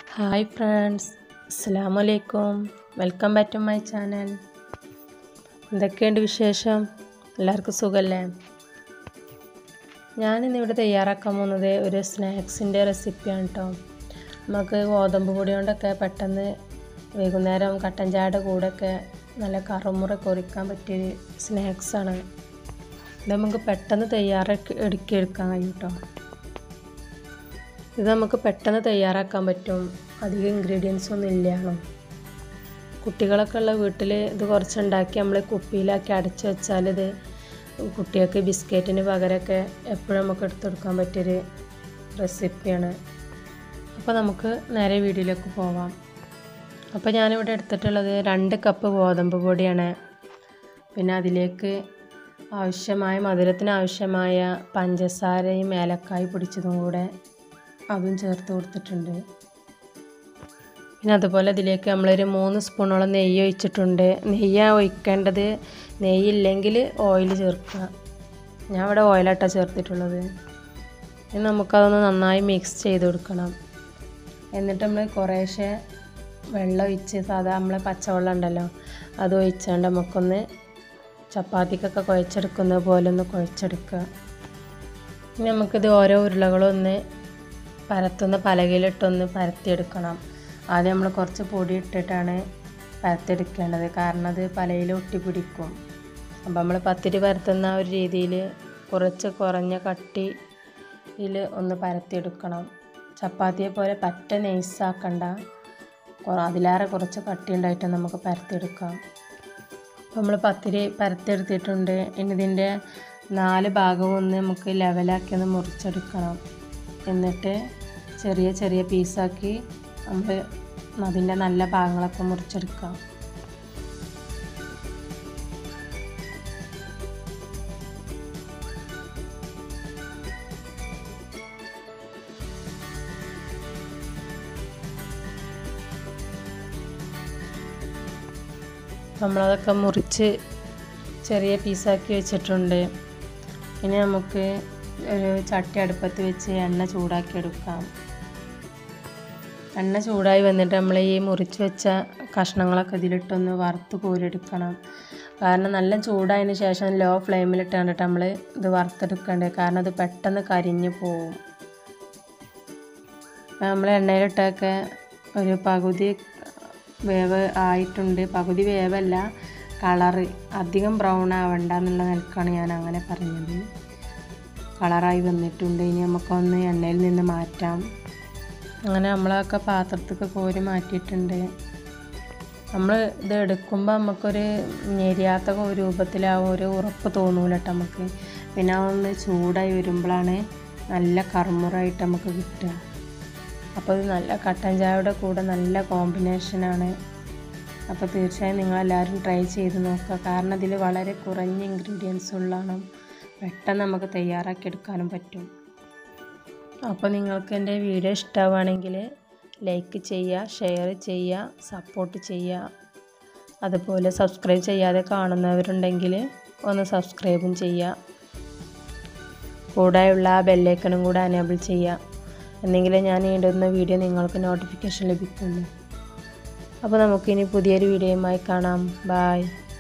hi friends അസ്സാം വലൈക്കും welcome back to my channel എന്തൊക്കെയുണ്ട് വിശേഷം എല്ലാവർക്കും സുഖമല്ലേ ഞാനിന്നിവിടെ തയ്യാറാക്കാൻ പോകുന്നത് ഒരു സ്നാക്സിൻ്റെ റെസിപ്പിയാണ് കേട്ടോ നമുക്ക് ഗോതമ്പ് പൊടി കൊണ്ടൊക്കെ പെട്ടെന്ന് വൈകുന്നേരം കട്ടൻ ചായയുടെ കൂടെയൊക്കെ നല്ല കറുമുറ കുറിക്കാൻ പറ്റിയൊരു സ്നാക്സാണ് ഇത് നമുക്ക് പെട്ടെന്ന് തയ്യാറാക്കി എടുക്കി എടുക്കാൻ കഴിയും കേട്ടോ ഇത് നമുക്ക് പെട്ടെന്ന് തയ്യാറാക്കാൻ പറ്റും അധികം ഇൻഗ്രീഡിയൻസ് ഒന്നും ഇല്ലയാണോ കുട്ടികളൊക്കെ ഉള്ള വീട്ടിൽ ഇത് കുറച്ചുണ്ടാക്കി നമ്മൾ കുപ്പിയിലാക്കി അടച്ചു വെച്ചാൽ ഇത് കുട്ടികൾക്ക് ബിസ്ക്കറ്റിന് പകരമൊക്കെ എപ്പോഴും നമുക്ക് എടുത്തെടുക്കാൻ പറ്റിയൊരു റെസിപ്പിയാണ് അപ്പോൾ നമുക്ക് നേരെ വീഡിയോയിലേക്ക് പോവാം അപ്പോൾ ഞാനിവിടെ എടുത്തിട്ടുള്ളത് രണ്ട് കപ്പ് ഗോതമ്പ് പൊടിയാണ് പിന്നെ അതിലേക്ക് ആവശ്യമായ മധുരത്തിന് ആവശ്യമായ പഞ്ചസാരയും ഏലക്കായ് പൊടിച്ചതും കൂടെ അതും ചേർത്ത് കൊടുത്തിട്ടുണ്ട് പിന്നെ അതുപോലെ ഇതിലേക്ക് നമ്മളൊരു മൂന്ന് സ്പൂണോളം നെയ്യ് ഒഴിച്ചിട്ടുണ്ട് നെയ്യ് ഒഴിക്കേണ്ടത് നെയ്യില്ലെങ്കിൽ ഓയിൽ ചേർക്കുക ഞാൻ ഇവിടെ ഓയിലാട്ടാണ് ചേർത്തിട്ടുള്ളത് ഇനി നമുക്കതൊന്ന് നന്നായി മിക്സ് ചെയ്ത് കൊടുക്കണം എന്നിട്ട് നമ്മൾ കുറേശ്ശെ വെള്ളം ഒഴിച്ച് സാധാ നമ്മളെ പച്ചവെള്ളം ഉണ്ടല്ലോ അത് ഒഴിച്ചാണ്ട് നമുക്കൊന്ന് ചപ്പാത്തിക്കൊക്കെ കുഴച്ചെടുക്കുന്ന പോലെ ഒന്ന് കുഴച്ചെടുക്കുക ഇനി നമുക്കിത് ഓരോ ഉരുളകളൊന്ന് പരത്തുന്ന പലകയിലിട്ടൊന്ന് പരത്തിയെടുക്കണം ആദ്യം നമ്മൾ കുറച്ച് പൊടി ഇട്ടിട്ടാണ് പരത്തിയെടുക്കേണ്ടത് കാരണം അത് പലയിൽ ഒട്ടിപ്പിടിക്കും അപ്പോൾ നമ്മൾ പത്തിരി പരത്തുന്ന ഒരു രീതിയിൽ കുറച്ച് കുറഞ്ഞ കട്ടിയിൽ ഒന്ന് പരത്തിയെടുക്കണം ചപ്പാത്തിയെ പോലെ പറ്റ നെയ്സാക്കണ്ട അതിലേറെ കുറച്ച് കട്ടി ഉണ്ടായിട്ട് നമുക്ക് പരത്തിയെടുക്കാം അപ്പോൾ നമ്മൾ പത്തിരി പരത്തിയെടുത്തിട്ടുണ്ട് ഇനി ഇതിൻ്റെ നാല് ഭാഗവും ഒന്ന് നമുക്ക് ലെവലാക്കി ഒന്ന് മുറിച്ചെടുക്കണം എന്നിട്ട് ചെറിയ ചെറിയ പീസാക്കി നമ്മൾ അതിൻ്റെ നല്ല ഭാഗങ്ങളൊക്കെ മുറിച്ചെടുക്കാം നമ്മളതൊക്കെ മുറിച്ച് ചെറിയ പീസാക്കി വെച്ചിട്ടുണ്ട് ഇനി നമുക്ക് ഒരു ചട്ടി അടുപ്പത്ത് വെച്ച് എണ്ണ ചൂടാക്കി എടുക്കാം എണ്ണ ചൂടായി വന്നിട്ട് നമ്മൾ ഈ മുറിച്ച് വെച്ച കഷ്ണങ്ങളൊക്കെ ഇതിലിട്ടൊന്ന് വറുത്ത് കോരിയെടുക്കണം കാരണം നല്ല ചൂടായതിന് ശേഷം ലോ ഫ്ലെയിമിലിട്ട് കണ്ടിട്ട് നമ്മൾ ഇത് വറുത്തെടുക്കേണ്ടത് കാരണം അത് പെട്ടെന്ന് കരിഞ്ഞു പോവും നമ്മൾ എണ്ണയിലിട്ടൊക്കെ ഒരു പകുതി വേവ് ആയിട്ടുണ്ട് പകുതി വേവല്ല കളറ് അധികം ബ്രൗൺ ആവണ്ട എന്നുള്ള നിലക്കാണ് ഞാൻ അങ്ങനെ പറഞ്ഞത് കളറായി വന്നിട്ടുണ്ട് ഇനി നമുക്കൊന്ന് എണ്ണയിൽ നിന്ന് മാറ്റാം അങ്ങനെ നമ്മളൊക്കെ പാത്രത്തേക്ക് കോരി മാറ്റിയിട്ടുണ്ട് നമ്മൾ ഇത് എടുക്കുമ്പോൾ നമുക്കൊരു ഞെരിയാത്ത രൂപത്തിലാവും ഒരു ഉറപ്പ് തോന്നൂല കേട്ടോ നമുക്ക് പിന്നെ അതൊന്ന് ചൂടായി വരുമ്പോഴാണ് നല്ല കറുമുറായിട്ട് നമുക്ക് കിട്ടുക അപ്പോൾ ഇത് നല്ല കട്ടൻ ചായയുടെ കൂടെ നല്ല കോമ്പിനേഷനാണ് അപ്പോൾ തീർച്ചയായും നിങ്ങളെല്ലാവരും ട്രൈ ചെയ്ത് നോക്കുക കാരണം ഇതിൽ വളരെ കുറഞ്ഞ ഇൻഗ്രീഡിയൻസ് ഉള്ളതാണ് പെട്ടെന്ന് നമുക്ക് തയ്യാറാക്കി എടുക്കാനും പറ്റും അപ്പോൾ നിങ്ങൾക്ക് എൻ്റെ വീഡിയോ ഇഷ്ടമാണെങ്കിൽ ലൈക്ക് ചെയ്യുക ഷെയർ ചെയ്യുക സപ്പോർട്ട് ചെയ്യുക അതുപോലെ സബ്സ്ക്രൈബ് ചെയ്യാതെ കാണുന്നവരുണ്ടെങ്കിൽ ഒന്ന് സബ്സ്ക്രൈബും ചെയ്യുക കൂടെയുള്ള ആ ബെല്ലൈക്കണും കൂടെ അനേബിൾ ചെയ്യുക എന്നെങ്കിലേ ഞാൻ ഇടുന്ന വീഡിയോ നിങ്ങൾക്ക് നോട്ടിഫിക്കേഷൻ ലഭിക്കുള്ളൂ അപ്പോൾ നമുക്കിനി പുതിയൊരു വീഡിയോയുമായി കാണാം ബായ്